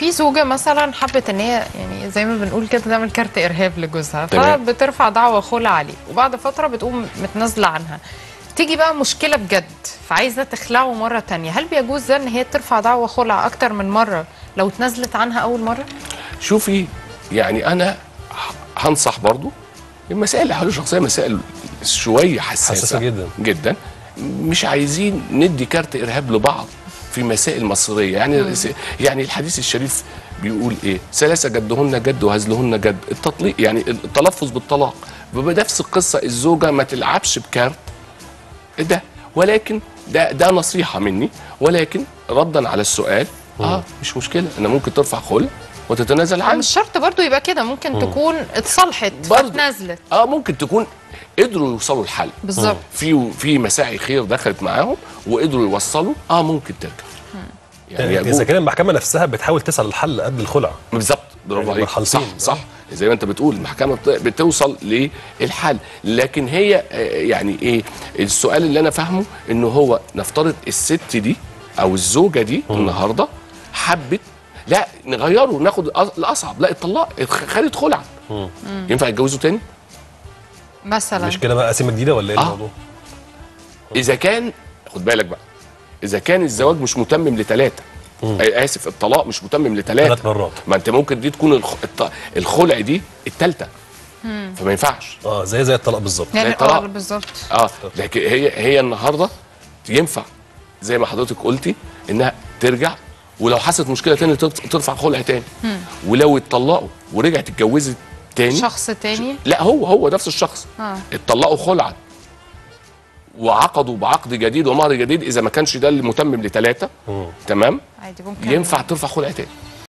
في زوجه مثلا حبت ان هي يعني زي ما بنقول كده تعمل كارت ارهاب لجوزها تمام. فبترفع دعوى خلع عليه وبعد فتره بتقوم متنازله عنها تيجي بقى مشكله بجد فعايزه تخلعه مره تانية هل بيجوز ده ان هي ترفع دعوى خلع اكتر من مره لو اتنازلت عنها اول مره شوفي يعني انا ه- هنصح برضو المسائل اللي حوالين الشخصيه مسائل شويه حساسه حساسة جدا. جدا مش عايزين ندي كارت ارهاب لبعض في مسائل مصريه يعني يعني الحديث الشريف بيقول ايه ثلاثه جدهن جد وهزلهن جد التطليق يعني التلفظ بالطلاق بنفس القصه الزوجه ما تلعبش بكارت ده ولكن ده ده نصيحه مني ولكن ردا على السؤال اه مش مشكله انا ممكن ترفع خلع وتتنازل عنه مش شرط برضو يبقى كده ممكن تكون اتصالحت برضو. فتنازلت اه ممكن تكون قدروا يوصلوا الحل بالظبط في في مساعي خير دخلت معاهم وقدروا يوصلوا اه ممكن ترجع يعني اذا يجوز. كان المحكمه نفسها بتحاول تسعى للحل قبل الخلع بالظبط برافو يعني عليك صح مرحلتين. صح زي ما انت بتقول المحكمه بت- بتوصل للحل لكن هي آه، يعني ايه السؤال اللي انا فاهمه انه هو نفترض الست دي او الزوجه دي النهارده حبت لا نغيره ناخد الأ- الاصعب لا الطلاق خدت خلع ينفع يتجوزوا تاني مثلا مش كده بقى قسيمه جديده ولا ايه آه. الموضوع؟ اذا كان خد بالك بقى اذا كان الزواج مش متمم لثلاثه آه، اسف الطلاق مش متمم لثلاثه ثلاث مرات. ما انت ممكن دي تكون الخ... الط- الخلع دي الثالثه فما ينفعش اه زي زي الطلاق بالظبط يعني زي الطلاق. اه بالظبط اه لكن هي هي النهارده ينفع زي ما حضرتك قلتي انها ترجع ولو حصلت مشكله تاني ترف- ترفع خلع تاني ولو اتطلقوا ورجعت اتجوزت تاني شخص تاني لا هو هو نفس الشخص آه. اتطلقوا خلعا وعقدوا بعقد جديد ومهر جديد اذا ما كانش ده اللي متمم لثلاثه تمام عادي ممكن ينفع ترفع خلع تاني